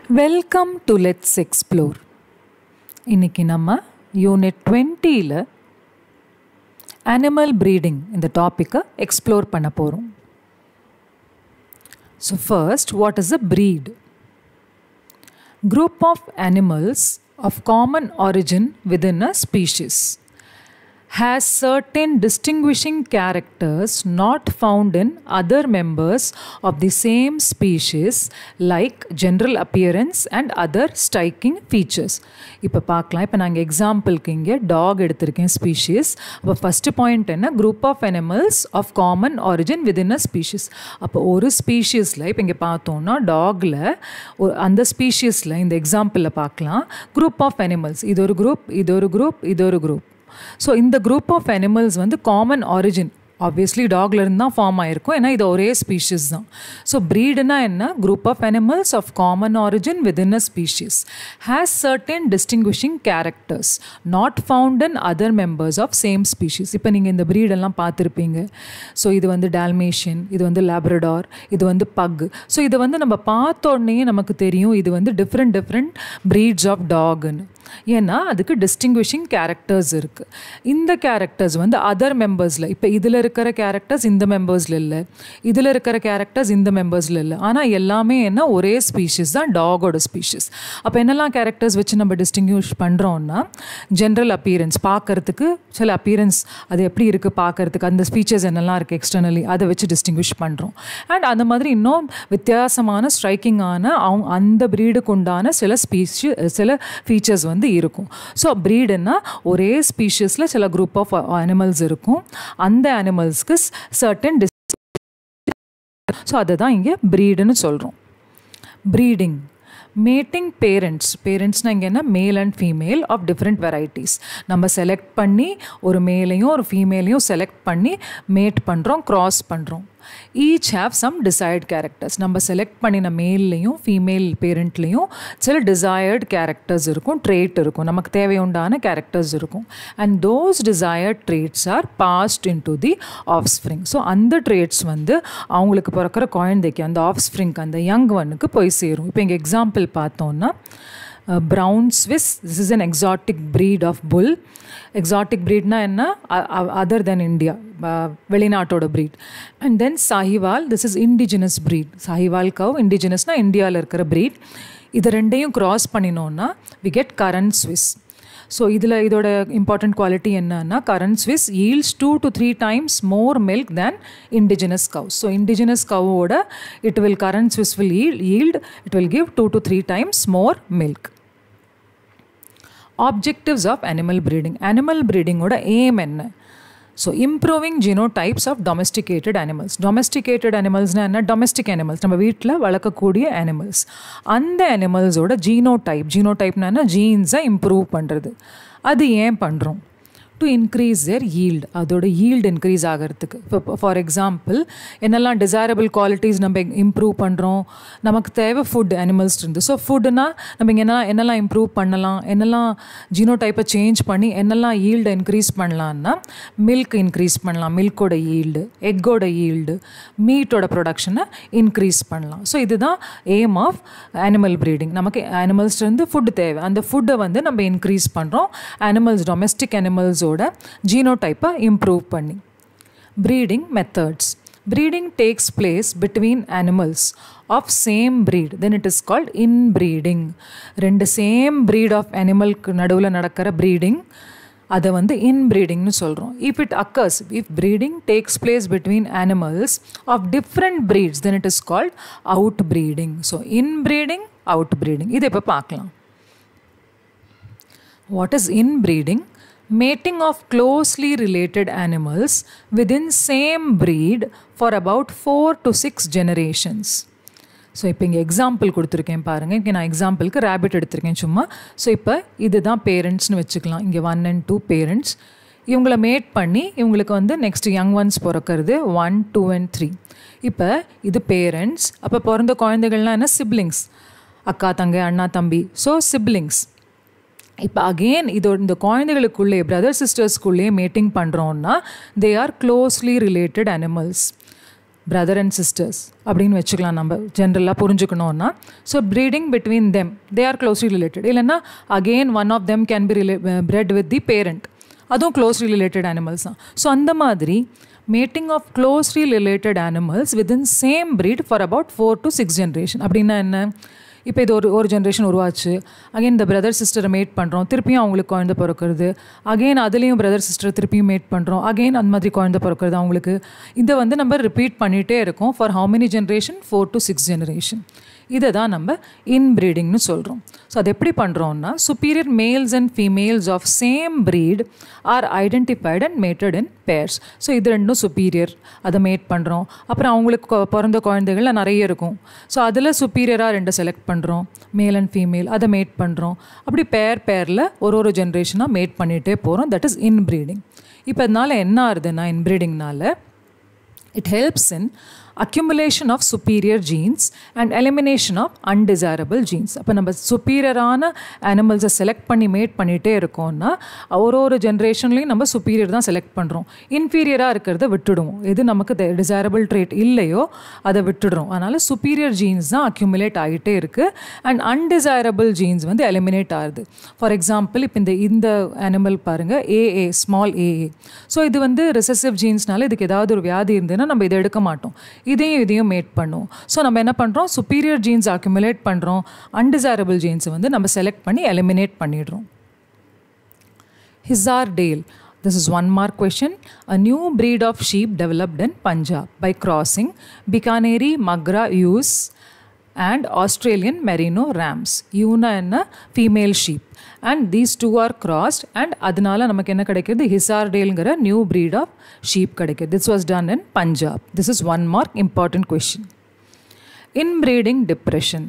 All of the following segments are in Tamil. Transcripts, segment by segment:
வெல்கம் டு லெட்ஸ் எக்ஸ்ப்ளோர் இன்னைக்கு நம்ம யூனிட் டுவெண்ட்டியில் அனிமல் ப்ரீடிங் இந்த டாப்பிக்கை எக்ஸ்ப்ளோர் பண்ண போகிறோம் so first what is a breed group of animals of common origin within a species has certain distinguishing characters not found in other members of the same species like general appearance and other striking features இப்போ பார்க்கலாம் இப்போ நாங்கள் எக்ஸாம்பிளுக்கு இங்கே டாக் எடுத்திருக்கேன் ஸ்பீஷீஸ் அப்போ ஃபஸ்ட்டு பாயிண்ட் என்ன group of animals of common origin within a species அப்போ ஒரு ஸ்பீஷீஸில் இப்போ இங்கே பார்த்தோம்னா டாகில் அந்த ஸ்பீஷீஸில் இந்த எக்ஸாம்பிளில் பார்க்கலாம் குரூப் ஆஃப் அனிமல்ஸ் இது ஒரு குரூப் இது ஒரு குரூப் இது ஒரு குரூப் ஸோ இந்த குரூப் ஆஃப் அனிமல்ஸ் வந்து காமன் ஆரிஜின் ஆப்வியஸ்லி டாக்ல இருந்து தான் ஃபார்ம் ஆயிருக்கும் ஏன்னா இது ஒரே ஸ்பீஷிஸ் தான் ஸோ ப்ரீடுனா என்ன group of animals of common origin within a species has certain distinguishing characters not found in other members of same species இப்போ நீங்கள் இந்த ப்ரீடெல்லாம் பார்த்துருப்பீங்க ஸோ இது வந்து டால்மேஷியன் இது வந்து லேப்ரடார் இது வந்து பக் ஸோ இதை வந்து நம்ம பார்த்த உடனே நமக்கு தெரியும் இது வந்து டிஃப்ரெண்ட் டிஃப்ரெண்ட் ப்ரீட்ஸ் ஆஃப் டாக்னு ஏன்னா அதுக்கு டிஸ்டிங்விஷிங் கேரக்டர்ஸ் இருக்குது இந்த கேரக்டர்ஸ் வந்து அதர் மெம்பர்ஸில் இப்போ இதில் இருக்கிற கேரக்டர்ஸ் இந்த மெம்பர்ஸில் இல்லை இதில் இருக்கிற கேரக்டர்ஸ் இந்த மெம்பர்ஸில் இல்லை ஆனால் எல்லாமே என்ன ஒரே ஸ்பீஷிஸ் தான் டாகோட ஸ்பீஷிஸ் அப்போ என்னெல்லாம் கேரக்டர்ஸ் வச்சு நம்ம டிஸ்டிங்யூஷ் பண்ணுறோன்னா ஜென்ரல் அப்பீரன்ஸ் பார்க்கறதுக்கு சில அப்பீரன்ஸ் அது எப்படி இருக்குது பார்க்கறதுக்கு அந்த ஃபீச்சர்ஸ் என்னெல்லாம் இருக்குது எக்ஸ்டர்னலி அதை வச்சு டிஸ்டிங்விஷ் பண்ணுறோம் அண்ட் அந்த மாதிரி இன்னும் வித்தியாசமான ஸ்ட்ரைக்கிங்கான அவங்க அந்த ப்ரீடுக்கு உண்டான சில ஸ்பீஷி சில ஃபீச்சர்ஸ் வந்து இருக்கும் ஸோ ப்ரீடுன்னா ஒரே ஸ்பீஷஸில் சில குரூப் ஆஃப் அனிமல்ஸ் இருக்கும் அந்த அனிமல்ஸ்க்கு சர்டன் டிஸ் ஸோ அதை தான் இங்கே ப்ரீடுன்னு சொல்கிறோம் ப்ரீடிங் மேட்டிங் பேரண்ட்ஸ் பேரண்ட்ஸ்னால் இங்கே என்ன male and female of different varieties நம்ம செலக்ட் பண்ணி ஒரு மேலையும் ஒரு ஃபீமேலையும் செலக்ட் பண்ணி மேட் பண்ணுறோம் க்ராஸ் பண்ணுறோம் each have some desired characters நம்ம செலக்ட் பண்ணின மேல்லையும் ஃபீமேல் பேரண்ட்லேயும் சில டிசையர்ட் கேரக்டர்ஸ் இருக்கும் ட்ரேட் இருக்கும் நமக்கு தேவையுண்டான கேரக்டர்ஸ் இருக்கும் and those desired traits are passed into the offspring so அந்த ட்ரேட்ஸ் வந்து அவங்களுக்கு பிறக்கிற குழந்தைக்கு அந்த ஆஃப் ஸ்ப்ரிங்க்கு அந்த யங் ஒன்னுக்கு போய் சேரும் இப்போ எங்கள் எக்ஸாம்பிள் பார்த்தோன்னா brown Swiss this is an exotic breed of bull exotic ப்ரீட்னா என்ன அதர் தென் இந்தியா வெளிநாட்டோட breed and then Sahiwal this is indigenous breed Sahiwal cow இண்டிஜினஸ்னால் இந்தியாவில் இருக்கிற ப்ரீட் இது ரெண்டையும் க்ராஸ் பண்ணினோன்னா we get Karan Swiss so இதில் இதோட இம்பார்ட்டண்ட் குவாலிட்டி என்னன்னா Karan Swiss yields two to three times more milk than indigenous cow so indigenous கவோட it will Karan Swiss will yield yield it will give two to three times more milk objectives of animal breeding animal ப்ரீடிங்கோட எய்ம் என்ன so improving genotypes of domesticated animals domesticated அனிமல்ஸ்னால் என்ன டொமஸ்டிக் அனிமல்ஸ் நம்ம வீட்டில் வளர்க்கக்கூடிய அனிமல்ஸ் அந்த அனிமல்ஸோட ஜீனோடைப் ஜீனோடைப்னா என்ன ஜீன்ஸை இம்ப்ரூவ் பண்ணுறது அது ஏன் பண்ணுறோம் டு இன்க்ரீஸ் தேர் ஈல்டு அதோட ஈல்டு இன்க்ரீஸ் ஆகிறதுக்கு இப்போ ஃபார் எக்ஸாம்பிள் என்னெல்லாம் டிசைரபிள் குவாலிட்டிஸ் நம்ம இம்ப்ரூவ் பண்ணுறோம் நமக்கு தேவை ஃபுட் அனிமல்ஸ் இருந்து ஸோ ஃபுட்டுனா நம்ம இங்கே என்னெல்லாம் என்னெல்லாம் இம்ப்ரூவ் பண்ணலாம் என்னெல்லாம் ஜீனோ டைப்பை சேஞ்ச் பண்ணி என்னெல்லாம் ஈல்டு இன்க்ரீஸ் பண்ணலான்னா மில்க் இன்க்ரீஸ் பண்ணலாம் மில்கோட ஈல்டு எக்கோட ஈல்டு மீட்டோட ப்ரொடக்ஷனை இன்க்ரீஸ் பண்ணலாம் ஸோ இதுதான் எய்ம் ஆஃப் அனிமல் ப்ரீடிங் நமக்கு அனிமல்ஸ்லேருந்து ஃபுட்டு தேவை அந்த ஃபுட்டை வந்து நம்ம இன்க்ரீஸ் பண்ணுறோம் அனிமல்ஸ் டொமஸ்டிக் அனிமல்ஸோட ஜீனோடைப்பை இம்ப்ரூவ் பண்ணி breeding methods breeding takes place between animals of same breed then it is called inbreeding ரெண்டு சேம் breed of animalக்கு நடுவில் நடக்கிற breeding அதை வந்து இன்ப்ரீடிங்னு சொல்கிறோம் if it occurs if breeding takes place between animals of different breeds then it is called outbreeding so inbreeding outbreeding இதை இப்போ பார்க்கலாம் what is inbreeding mating of closely related animals within same breed for about 4 to 6 generations so இப்போ இங்கே எக்ஸாம்பிள் கொடுத்துருக்கேன் பாருங்கள் இங்கே நான் எக்ஸாம்பிளுக்கு ரேபிட் எடுத்திருக்கேன் சும்மா ஸோ இப்போ இதுதான் பேரண்ட்ஸ்னு வச்சுக்கலாம் இங்கே ஒன் அண்ட் டூ பேரண்ட்ஸ் இவங்கள மேட் பண்ணி இவங்களுக்கு வந்து நெக்ஸ்ட் யங் ஒன்ஸ் பிறக்கிறது ஒன் டூ அண்ட் த்ரீ இப்போ இது பேரண்ட்ஸ் அப்போ பிறந்த குழந்தைகள்லாம் என்ன சிப்ளிங்ஸ் அக்கா தங்கை அண்ணா தம்பி ஸோ சிப்ளிங்ஸ் இப்போ அகெயின் இதோட இந்த குழந்தைகளுக்குள்ளே பிரதர் சிஸ்டர்ஸ்க்குள்ளேயே மேட்டிங் பண்ணுறோன்னா they are closely related animals brother and sisters அப்படின்னு வச்சுக்கலாம் நம்ம ஜென்ரலாக புரிஞ்சுக்கணுன்னா so breeding between them they are closely related இல்லைன்னா again one of them can be rebred with the parent அதுவும் க்ளோஸ்லி ரிலேட்டட் அனிமல்ஸ் தான் ஸோ அந்த மாதிரி mating of closely related animals within same breed for about four to six generation அப்படின்னா என்ன இப்போ இது ஒரு ஒரு ஜென்ரேஷன் உருவாச்சு அகைன் இந்த பிரதர் சிஸ்டரை மேட் பண்ணுறோம் திருப்பியும் அவங்களுக்கு குழந்தை பிறக்கிறது அகைன் அதுலேயும் பிரதர் சிஸ்டர் திருப்பியும் மேட் பண்ணுறோம் அகைன் அந்த மாதிரி குழந்தை பிறக்கிறது அவங்களுக்கு இதை வந்து நம்ம ரிப்பீட் பண்ணிகிட்டே இருக்கோம் for how many generation four to six generation இதை தான் நம்ம இன்ப்ரீடிங்னு சொல்கிறோம் ஸோ அது எப்படி பண்ணுறோம்னா superior males and females of same breed are identified and mated in pairs so இது ரெண்டும் சுப்பீரியர் அதை மேட் பண்ணுறோம் அப்புறம் அவங்களுக்கு கொ- பிறந்த குழந்தைகள்ல நிறைய இருக்கும் ஸோ அதில் சுப்பீரியராக ரெண்டு செலக்ட் பண்ணுறோம் மேல் அண்ட் ஃபீமேல் அதை மேட் பண்ணுறோம் அப்படி பேர் பேரில் ஒரு ஒரு ஜென்ரேஷனாக மேட் பண்ணிகிட்டே போகிறோம் தட் இஸ் இன்ப்ரீடிங் இப்போ அதனால என்ன ஆகுதுன்னா இன்ப்ரீடிங்னால it helps in accumulation of superior genes and elimination of undesirable genes அப்போ நம்ம சுப்பீரியரான அனிமல்ஸை செலக்ட் பண்ணி மேட் பண்ணிகிட்டே இருக்கோம்னா ஒரு ஒரு ஜென்ரேஷன்லேயும் நம்ம சுப்பீரியர் தான் செலக்ட் பண்ணுறோம் இன்ஃபீரியராக இருக்கிறத விட்டுடுவோம் எது நமக்கு டிசைரபிள் ட்ரேட் இல்லையோ அதை விட்டுடுறோம் அதனால் சுப்பீரியர் ஜீன்ஸ் தான் அக்யூமுலேட் ஆகிட்டே இருக்குது அண்ட் அன்டிசைரபிள் ஜீன்ஸ் வந்து எலிமினேட் ஆகுது ஃபார் எக்ஸாம்பிள் இப்போ இந்த இந்த அனிமல் பாருங்கள் ஏஏ ஸ்மால் ஏஏ ஸோ இது வந்து ரிசசிவ் ஜீன்ஸ்னால இதுக்கு ஏதாவது ஒரு வியாதி இருந்ததுன்னா நம்ம இதை எடுக்க மாட்டோம் இதையும் இதையும் மேட் பண்ணுவோம் ஸோ நம்ம என்ன பண்ணுறோம் சுப்பீரியர் ஜீன்ஸ் அக்யூமுலேட் பண்ணுறோம் அன்டிசைரபிள் ஜீன்ஸை வந்து நம்ம செலக்ட் பண்ணி எலிமினேட் பண்ணிடுறோம் Hizardale. This is one mark question. A new breed of sheep developed in Punjab by crossing Bikaneri Magra ewes and Australian Merino rams. Yuna என்ன female sheep. And these two are crossed and அதனால நமக்கு என்ன கிடைக்குது ஹிசார்டேல்ங்கிற நியூ breed of sheep கிடைக்குது This was done in Punjab. This is one mark important question. Inbreeding depression.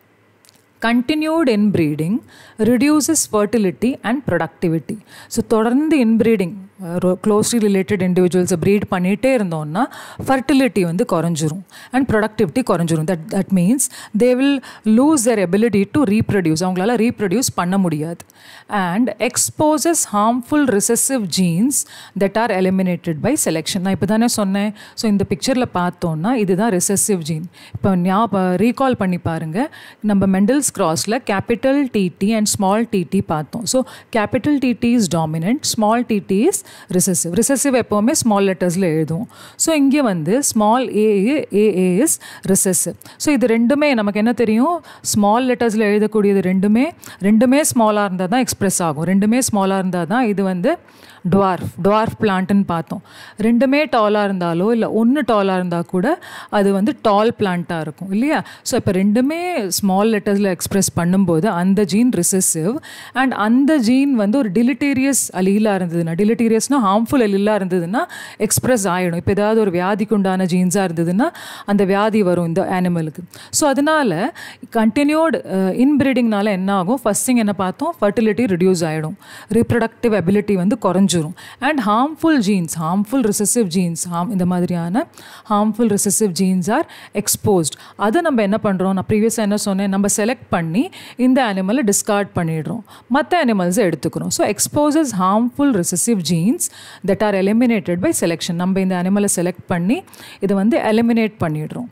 continued inbreeding reduces fertility and productivity so தொடர்ந்து இன்ப்ரீடிங் க்ளோஸ்லி ரிலேட்டட் இண்டிவிஜுவல்ஸை ப்ரீட் பண்ணிகிட்டே இருந்தோம்னா ஃபர்டிலிட்டி வந்து குறைஞ்சிரும் அண்ட் ப்ரொடக்டிவிட்டி குறைஞ்சிரும் that that means they will lose their ability to reproduce அவங்களால ரீப்ரொடியூஸ் பண்ண முடியாது and exposes harmful recessive genes that are eliminated by selection நான் இப்போ தானே சொன்னேன் ஸோ இந்த பிக்சரில் பார்த்தோன்னா இதுதான் ரிசசிவ் ஜீன் இப்போ ஞாபகம் ரீகால் பண்ணி பாருங்கள் நம்ம மெண்டல்ஸ் கிராஸில் capital TT and small TT பார்த்தோம் so capital TT is dominant small TT is recessive recessive எப்போவுமே ஸ்மால் லெட்டர்ஸில் எழுதுவோம் ஸோ இங்கே வந்து small A AA is recessive so இது ரெண்டுமே நமக்கு என்ன தெரியும் ஸ்மால் லெட்டர்ஸில் எழுதக்கூடியது ரெண்டுமே ரெண்டுமே ஸ்மாலாக இருந்தால் தான் எக்ஸ்பிரஸ் ஆகும் ரெண்டுமே ஸ்மாலாக இருந்தால் தான் இது வந்து டுவார்ஃப் டுவார்ஃப் பிளான்ட்டுன்னு பார்த்தோம் ரெண்டுமே டாலாக இருந்தாலோ இல்லை ஒன்று டாலாக இருந்தால் கூட அது வந்து டால் பிளான்ட்டாக இருக்கும் இல்லையா ஸோ இப்போ ரெண்டுமே ஸ்மால் லெட்டர்ஸில் எக்ஸ்பிரஸ் பண்ணும்போது அந்த ஜீன் ரிசசிவ் அண்ட் அந்த ஜீன் வந்து ஒரு டிலிட்டீரியஸ் அலீலாக இருந்ததுன்னா டிலிட்டீரியஸ்னால் ஹார்ம்ஃபுல் அலீலாக இருந்ததுன்னா எக்ஸ்பிரஸ் ஆகிடும் இப்போ ஏதாவது ஒரு வியாதிக்கு உண்டான ஜீன்ஸாக இருந்ததுன்னா அந்த வியாதி வரும் இந்த அனிமலுக்கு ஸோ அதனால் கண்டினியூட் இன்பிரீடிங்னால என்ன ஆகும் ஃபஸ்ட் திங் என்ன பார்த்தோம் ஃபர்டிலிட்டி ரிடியூஸ் ஆகிடும் ரீப்ரொடக்டிவ் அபிலிட்டி வந்து குறைஞ்சிரும் and harmful genes harmful recessive genes harm இந்த மாதிரியான harmful recessive genes are exposed அதை நம்ம என்ன பண்ணுறோம் நான் ப்ரீவியஸாக என்ன சொன்னேன் நம்ம செலக்ட் பண்ணி இந்த அனிமலை டிஸ்கார்ட் பண்ணிடுறோம் மற்ற அனிமல்ஸை எடுத்துக்கிறோம் so exposes harmful recessive genes that are eliminated by selection நம்ம இந்த அனிமலை செலக்ட் பண்ணி இதை வந்து எலிமினேட் பண்ணிடுறோம்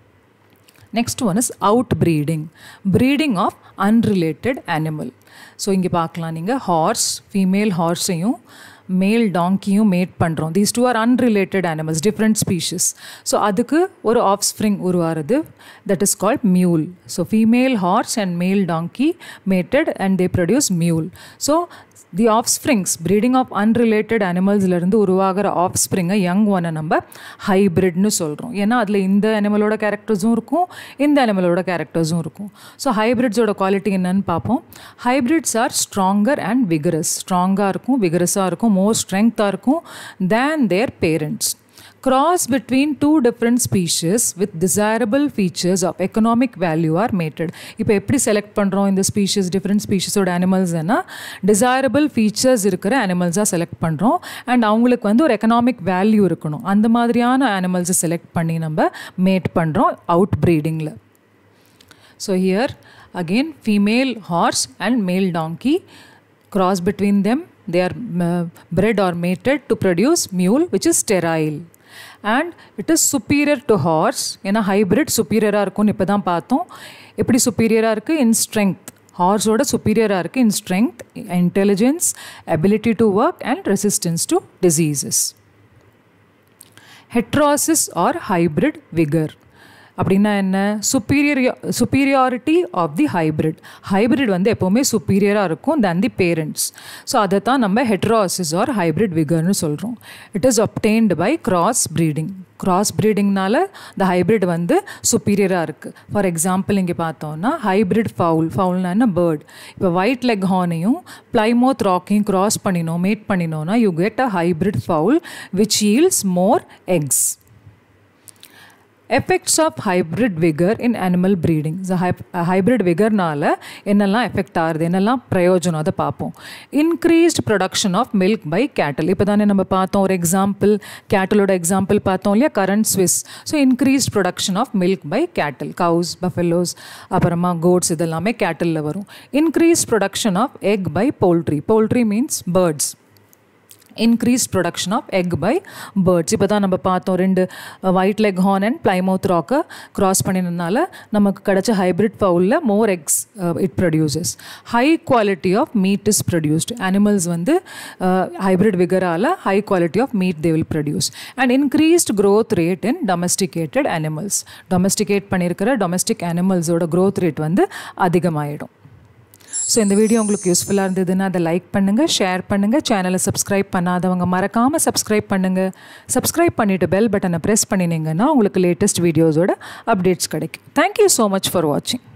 next one is outbreeding breeding of unrelated animal so இங்கே பார்க்கலாம் நீங்கள் ஹார்ஸ் ஃபீமேல் ஹார்ஸையும் மேல் டாங்கியும் மேட் பண்ணுறோம் these two are unrelated animals different species so அதுக்கு ஒரு ஆஃப் ஸ்ப்ரிங் உருவாருது that is called mule so female horse and male donkey mated and they produce மியூல் so the offsprings breeding of unrelated அனிமல்ஸ்லேருந்து உருவாகிற ஆஃப் ஸ்ப்ரிங்கை யங் ஒன்னை நம்ம ஹைப்ரிட்னு சொல்கிறோம் ஏன்னா அதில் இந்த அனிமலோட கேரக்டர்ஸும் இருக்கும் இந்த அனிமலோட கேரக்டர்ஸும் இருக்கும் ஸோ ஹைப்ரிட்ஸோட குவாலிட்டி என்னன்னு பார்ப்போம் hybrids are stronger and vigorous ஸ்ட்ராங்காக இருக்கும் விகரஸாக இருக்கும் மோர் ஸ்ட்ரென்த்தாக இருக்கும் than their parents cross between two different species with desirable features of economic value are mated இப்போ எப்படி செலக்ட் பண்ணுறோம் இந்த ஸ்பீஷஸ் டிஃப்ரெண்ட் ஸ்பீஷஸோட அனிமல்ஸ்னா டிசைரபிள் ஃபீச்சர்ஸ் இருக்கிற அனிமல்ஸாக செலக்ட் பண்ணுறோம் அண்ட் அவங்களுக்கு வந்து ஒரு எக்கனாமிக் வேல்யூ இருக்கணும் அந்த மாதிரியான அனிமல்ஸை செலக்ட் பண்ணி நம்ம மேட் பண்ணுறோம் அவுட் ப்ரீடிங்கில் so here again female horse and male donkey cross between them they are uh, bred or mated to produce mule which is sterile and it is superior to horse ஏன்னா ஹைப்ரிட் சுப்பீரியராக இருக்கும்னு இப்போ தான் பார்த்தோம் எப்படி சுப்பீரியராக இருக்குது இன் ஸ்ட்ரென்த் ஹார்ஸோட சுப்பீரியராக இருக்குது in strength intelligence ability to work and resistance to diseases heterosis or hybrid vigour அப்படின்னா என்ன superior superiority of the hybrid hybrid வந்து எப்போவுமே சுப்பீரியராக இருக்கும் தென் தி பேரண்ட்ஸ் ஸோ அதை தான் நம்ம ஹெட்ராசிஸ் ஆர் ஹைப்ரிட் விகர்னு சொல்கிறோம் it is obtained by cross breeding cross ப்ரீடிங்னால இந்த ஹைப்ரிட் வந்து சுப்பீரியராக இருக்குது ஃபார் எக்ஸாம்பிள் இங்கே பார்த்தோம்னா ஹைப்ரிட் ஃபவுல் ஃபவுல்னா என்ன பேர்ட் இப்போ ஒயிட் லெக் ஹார்னையும் ப்ளைமோத் ராக்கையும் கிராஸ் பண்ணினோம் மேட் பண்ணினோன்னா you get a hybrid fowl which yields more eggs effects of hybrid vigour in animal breeding hybrid விகர்னால என்னெல்லாம் எஃபெக்ட் ஆகுது என்னெல்லாம் பிரயோஜனம் அதை பார்ப்போம் increased production of milk by cattle இப்போ தானே நம்ம பார்த்தோம் ஒரு எக்ஸாம்பிள் கேட்டலோட எக்ஸாம்பிள் பார்த்தோம் இல்லையா current Swiss so increased production of milk by cattle cows buffaloes அப்புறமா கோட்ஸ் இதெல்லாமே கேட்டலில் வரும் increased production of egg by poultry poultry means birds increased production of egg by birds இப்போ தான் நம்ம பார்த்தோம் ரெண்டு white leghorn and Plymouth ராக்கை க்ராஸ் பண்ணினதுனால நமக்கு கிடச்ச ஹைப்ரிட் ஃபவுலில் more eggs it produces high quality of meat is produced animals வந்து ஹைப்ரிட் விகரால் high quality of meet they will produce and increased growth rate in domesticated animals domesticate பண்ணியிருக்கிற டொமஸ்டிக் அனிமல்ஸோட க்ரோத் ரேட் வந்து அதிகமாகிடும் ஸோ இந்த வீடியோ உங்களுக்கு யூஸ்ஃபுல்லாக இருந்ததுன்னா அதை லைக் பண்ணுங்கள் ஷேர் பண்ணுங்கள் சேனலை சப்ஸ்கிரைப் பண்ணாதவங்க மறக்காமல் சப்ஸ்கிரைப் பண்ணுங்கள் சப்ஸ்கிரைப் பண்ணிவிட்டு பெல் பட்டனை ப்ரெஸ் பண்ணினீங்கன்னா உங்களுக்கு லேட்டஸ்ட் வீடியோஸோட அப்டேட்ஸ் கிடைக்கும் தேங்க்யூ ஸோ மச் ஃபார் வாட்சிங்